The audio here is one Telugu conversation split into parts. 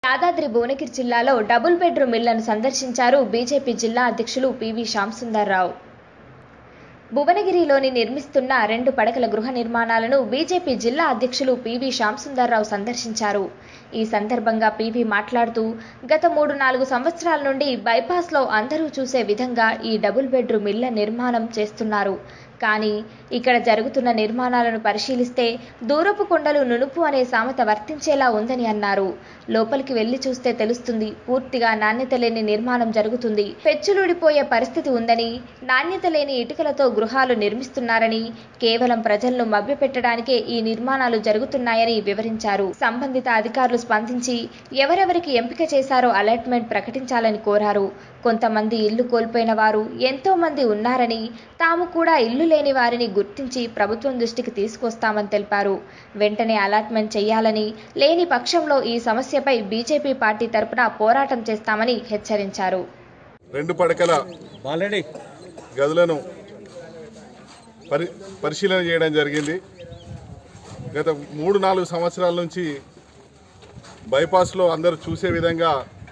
యాదాద్రి భువనగిరి జిల్లాలో డబుల్ బెడ్రూమ్ ఇళ్లను సందర్శించారు బీజేపీ జిల్లా అధ్యక్షులు పివి శ్యాంసుందర్రావు భువనగిరిలోని నిర్మిస్తున్న రెండు పడకల గృహ నిర్మాణాలను బీజేపీ జిల్లా అధ్యక్షులు పివి శ్యాంసుందర్రావు సందర్శించారు ఈ సందర్భంగా పివి మాట్లాడుతూ గత మూడు నాలుగు సంవత్సరాల నుండి బైపాస్లో అందరూ చూసే విధంగా ఈ డబుల్ బెడ్రూమ్ ఇళ్ల నిర్మాణం చేస్తున్నారు కానీ ఇక్కడ జరుగుతున్న నిర్మాణాలను పరిశీలిస్తే దూరపు కొండలు నునుపు అనే సామెత వర్తించేలా ఉందని అన్నారు లోపలికి వెళ్లి చూస్తే తెలుస్తుంది పూర్తిగా నాణ్యత లేని నిర్మాణం జరుగుతుంది పెచ్చులుడిపోయే పరిస్థితి ఉందని నాణ్యత లేని ఇటుకలతో గృహాలు నిర్మిస్తున్నారని కేవలం ప్రజలను మభ్యపెట్టడానికే ఈ నిర్మాణాలు జరుగుతున్నాయని వివరించారు సంబంధిత అధికారులు స్పందించి ఎవరెవరికి ఎంపిక చేశారో అలాట్మెంట్ ప్రకటించాలని కోరారు కొంతమంది ఇల్లు కోల్పోయిన వారు ఎంతో మంది ఉన్నారని తాము కూడా ఇల్లు లేని వారిని గుర్తించి ప్రభుత్వం దృష్టికి తీసుకొస్తామని తెలిపారు వెంటనే అలాట్మెంట్ చేయాలని లేని పక్షంలో ఈ సమస్యపై బీజేపీ పార్టీ తరపున పోరాటం చేస్తామని హెచ్చరించారు రెండు పడకల ఆల్రెడీ గదులను పరి పరిశీలన చేయడం జరిగింది గత మూడు నాలుగు సంవత్సరాల నుంచి బైపాస్లో అందరూ చూసే విధంగా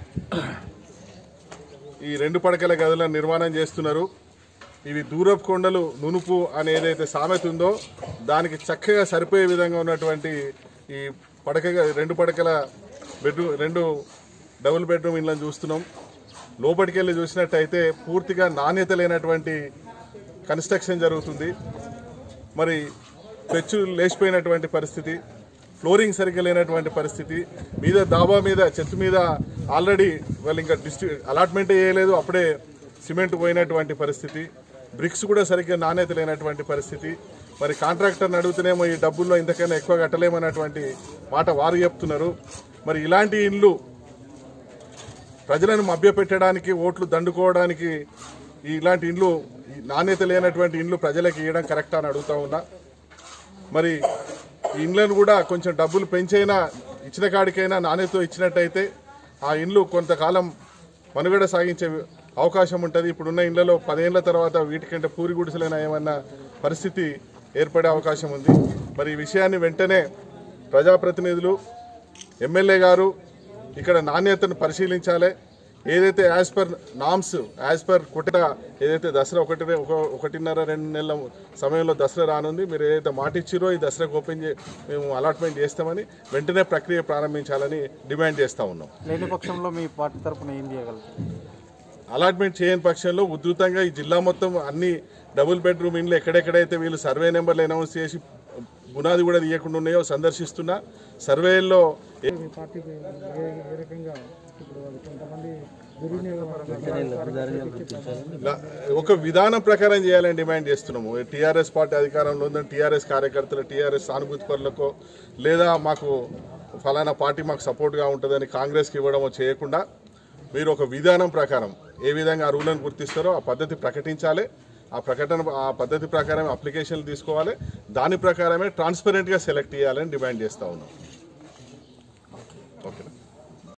ఈ రెండు పడకల గదుల నిర్మాణం చేస్తున్నారు ఇవి దూరపు కొండలు నునుపు అని ఏదైతే సామెత ఉందో దానికి చక్కగా సరిపోయే విధంగా ఉన్నటువంటి ఈ పడక గ- రెండు పడకల బెడ్రూమ్ రెండు డబుల్ బెడ్రూమ్ ఇళ్ళని చూస్తున్నాం లోపలికి వెళ్ళి చూసినట్టయితే పూర్తిగా నాణ్యత లేనటువంటి కన్స్ట్రక్షన్ జరుగుతుంది మరి పెచ్చు లేచిపోయినటువంటి పరిస్థితి ఫ్లోరింగ్ సరిగ్గా లేనటువంటి పరిస్థితి మీద దాబా మీద చెత్త మీద ఆల్రెడీ వాళ్ళు ఇంకా డిస్ట్రి అలాట్మెంట్ చేయలేదు అప్పుడే సిమెంట్ పోయినటువంటి పరిస్థితి బ్రిక్స్ కూడా సరిగ్గా నాణ్యత లేనటువంటి పరిస్థితి మరి కాంట్రాక్టర్ని అడుగుతూనేమో ఈ డబ్బుల్లో ఇంతకన్నా ఎక్కువ కట్టలేమన్నటువంటి మాట వారు చెప్తున్నారు మరి ఇలాంటి ఇండ్లు ప్రజలను మభ్యపెట్టడానికి ఓట్లు దండుకోవడానికి ఈ ఇలాంటి ఇండ్లు ఈ నాణ్యత లేనటువంటి ఇండ్లు ప్రజలకు ఇవ్వడం కరెక్టా అని అడుగుతా ఉన్నా మరి ఈ ఇండ్లను కూడా కొంచెం డబ్బులు పెంచైనా ఇచ్చిన కాడికైనా నాణ్యతతో ఇచ్చినట్టయితే ఆ ఇండ్లు కొంతకాలం మనుగడ సాగించే అవకాశం ఉంటుంది ఇప్పుడున్న ఇండ్లలో పదేళ్ల తర్వాత వీటికంటే పూరి గుడిసెలైనా ఏమన్నా పరిస్థితి ఏర్పడే అవకాశం ఉంది మరి ఈ విషయాన్ని వెంటనే ప్రజాప్రతినిధులు ఎమ్మెల్యే గారు ఇక్కడ నాణ్యతను పరిశీలించాలి ఏదైతే as per norms as per కుట ఏదైతే దసరా ఒకటి ఒక ఒకటిన్నర రెండు నెలల సమయంలో దసరా రానుంది మీరు ఏదైతే మాట ఇచ్చిరో ఈ దసరాకు ఓపెన్ చే మేము అలాట్మెంట్ చేస్తామని వెంటనే ప్రక్రియ ప్రారంభించాలని డిమాండ్ చేస్తూ ఉన్నాం లేని పక్షంలో మీ పార్టీ తరపున ఏం చేయగలుగుతారు అలాట్మెంట్ చేయని పక్షంలో ఉధృతంగా ఈ జిల్లా మొత్తం అన్ని డబుల్ బెడ్రూమ్ ఇండ్లు ఎక్కడెక్కడైతే వీళ్ళు సర్వే నెంబర్లు అనౌన్స్ చేసి బునాది కూడా తీయకుండా ఉన్నాయో సందర్శిస్తున్నా సర్వేల్లో ఏ- మీ పార్టీ ఏ ఏ రకంగా ఇప్పుడు కొంతమంది లా- ఒక విధానం ప్రకారం చేయాలని డిమాండ్ చేస్తున్నాము టీఆర్ఎస్ పార్టీ అధికారంలో ఉందని టీఆర్ఎస్ కార్యకర్తలు టీఆర్ఎస్ సానుభూతి పరులకో లేదా మాకు ఫలానా పార్టీ మాకు సపోర్ట్గా ఉంటుందని కాంగ్రెస్కి ఇవ్వడమో చేయకుండా మీరు ఒక విధానం ప్రకారం ఏ విధంగా ఆ రూలను గుర్తిస్తారో ఆ పద్ధతి ప్రకటించాలి ఆ ప్రకటన ఆ పద్ధతి ప్రకారం అప్లికేషన్లు తీసుకోవాలి దాని ప్రకారమే ట్రాన్స్పరెంట్గా సెలెక్ట్ చేయాలని డిమాండ్ చేస్తూ ఉన్నాం